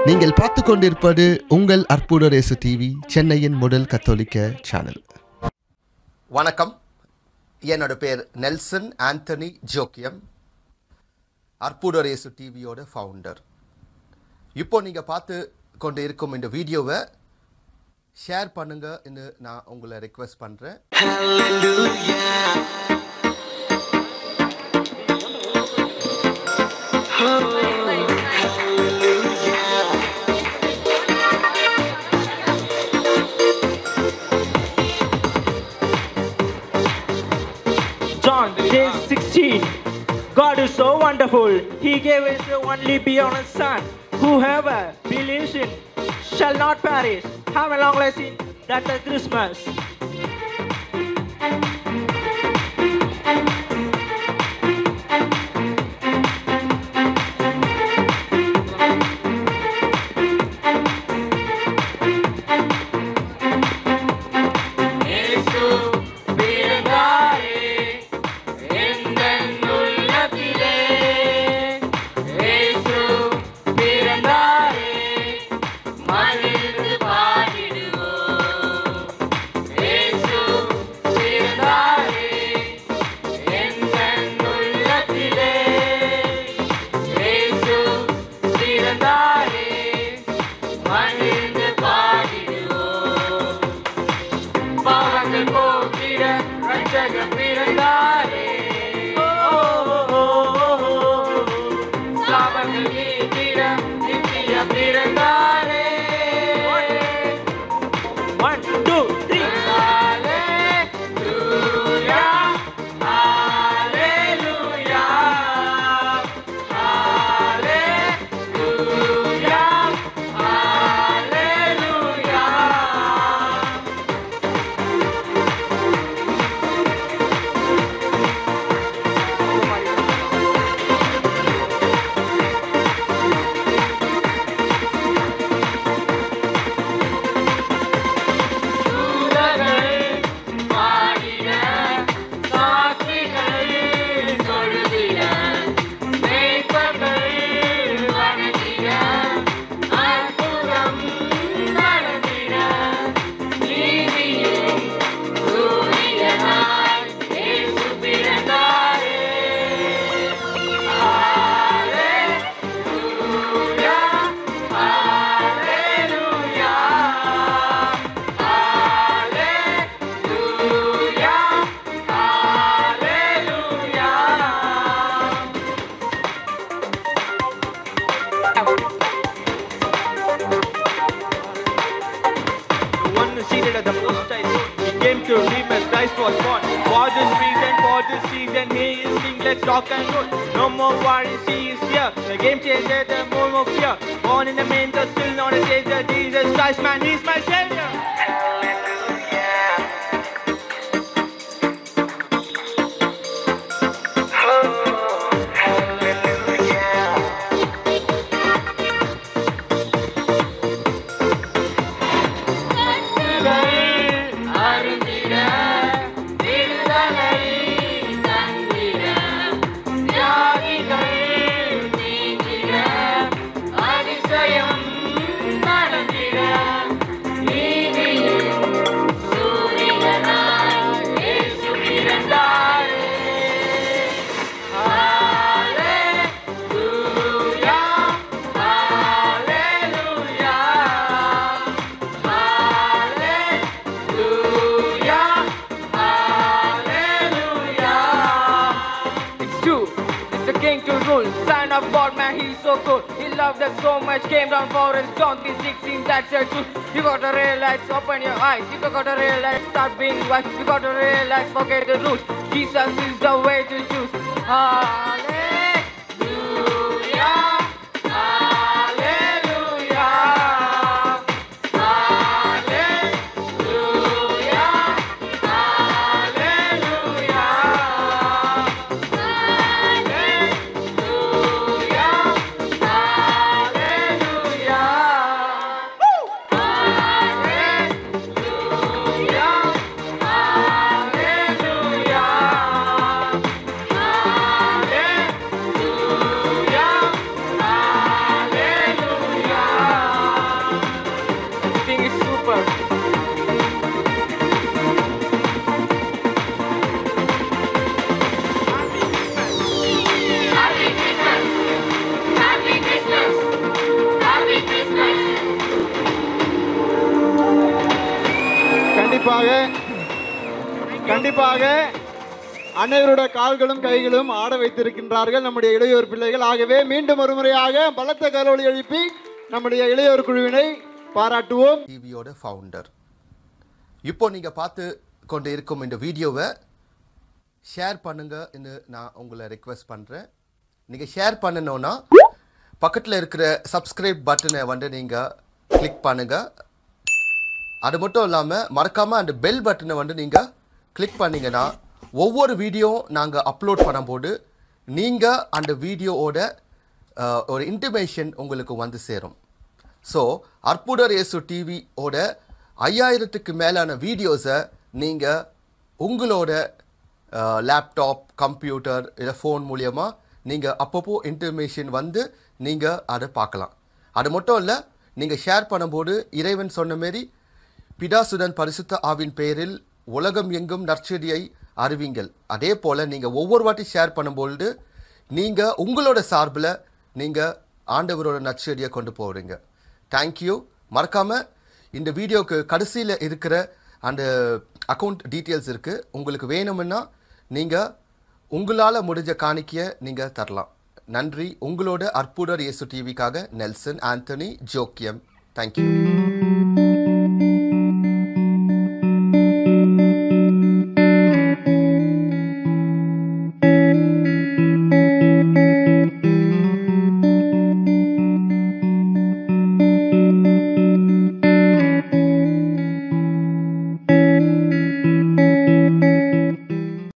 நீங்கள் பார்த்து கொண்டிருப்பது உங்கள் அற்புத ரேசு டிவி சென்னையின் முதல் கத்தோலிக்க சேனல் வணக்கம் என்னோட பேர் நெல்சன் ஆண்டனி ஜோக்கியம் அற்புதரேசு டிவியோட ஃபவுண்டர் இப்போ நீங்கள் பார்த்து கொண்டு இருக்கும் இந்த வீடியோவை ஷேர் பண்ணுங்கன்னு நான் உங்களை ரெக்வெஸ்ட் பண்ணுறேன் John 10 16. God is so wonderful. He gave his only begotten Son. Whoever believes in shall not perish. Have a long life in that the Christmas. பாவங்கள் போக்கிட ரட்சகர் பிறந்தாரே ஓ, ஓ, ஓ, ஓ, ஓ. சாபங்கள் நீக்கிட நித்திய பிறந்தாரே one two three Hallelujah, hallelujah, hallelujah, hallelujah. The one who seated at the most high throne. He came to redeem as Christ was born. For this reason, for this season, he is king. Let's rock and roll. No more worries, he is here. The game changer, the more of fear. Born in the manger, still not a savior. Jesus Christ, man, he's my savior. It's true. It's the king to rule. Son of God, man, he's so cool. He loved us so much. Came down for us. John 3:16, that's the truth. You gotta realize, open your eyes. You gotta realize, start being wise. You gotta realize, forget the rules. Jesus is the way to choose. Hallelujah. Hallelujah. Hallelujah. Hallelujah. Hallelujah. கண்டிப்பாக அனைவருடைய கால்களும் கைகளும் ஆட வைத்திருக்கின்றார்கள் நம்முடைய இளையோர் பிள்ளைகள் ஆகவே மீண்டும் ஒரு முறையாக பலத்த கரோலி எழுப்பி நம்முடைய இளையோர் குழுவினை பாராட்டுவோம் டிவியோட ஃபவுண்டர் இப்போ நீங்க பார்த்து கொண்டு இருக்கும் இந்த வீடியோவை ஷேர் பண்ணுங்கன்னு நான் உங்களை ரெக்வெஸ்ட் பண்றேன் நீங்க ஷேர் பண்ணணும்னா பக்கத்தில் இருக்கிற சப்ஸ்கிரைப் பட்டனை வந்து நீங்க கிளிக் பண்ணுங்க அது மட்டும் இல்லாமல் மறக்காம அந்த பெல் பட்டனை வந்து நீங்க கிளிக் பண்ணீங்கன்னா ஒவ்வொரு வீடியோ நாங்கள் அப்லோட் பண்ணும்போது நீங்க அந்த வீடியோவோட அஹ், ஒரு இன்டிமேஷன் உங்களுக்கு வந்து சேரும் ஸோ அற்புதர் இயேசு டிவியோட ஐயாயிரத்துக்கு மேலான வீடியோஸை நீங்கள் உங்களோட லேப்டாப் கம்ப்யூட்டர் இல்லை ஃபோன் மூலியமா நீங்கள் அப்பப்போ இன்டர்மேஷன் வந்து நீங்கள் அதை பார்க்கலாம் அது மட்டும் இல்லை நீங்கள் ஷேர் பண்ணும்போது இறைவன் சொன்ன மாரி பிதாசுடன் பரிசுத்த ஆவின் பெயரில் உலகம் எங்கும் நற்செடியை அறிவிங்கள் அதே போல் நீங்கள் ஒவ்வொரு வாட்டி ஷேர் பண்ணும்பொழுது நீங்கள் உங்களோட சார்பில் நீங்கள் ஆண்டவரோட நற்செடியை கொண்டு போகிறீங்க தேங்க்யூ மறக்காமல் இந்த வீடியோக்கு கடைசியில் இருக்கிற அந்த அக்கௌண்ட் டீட்டெயில்ஸ் இருக்குது உங்களுக்கு வேணும்னா நீங்கள் உங்களால் முடிஞ்ச காணிக்கையை நீங்கள் தரலாம் நன்றி உங்களோட அற்புதர் இயேசு டிவிக்காக நெல்சன் ஆண்டனி ஜோக்கியம் தேங்க்யூ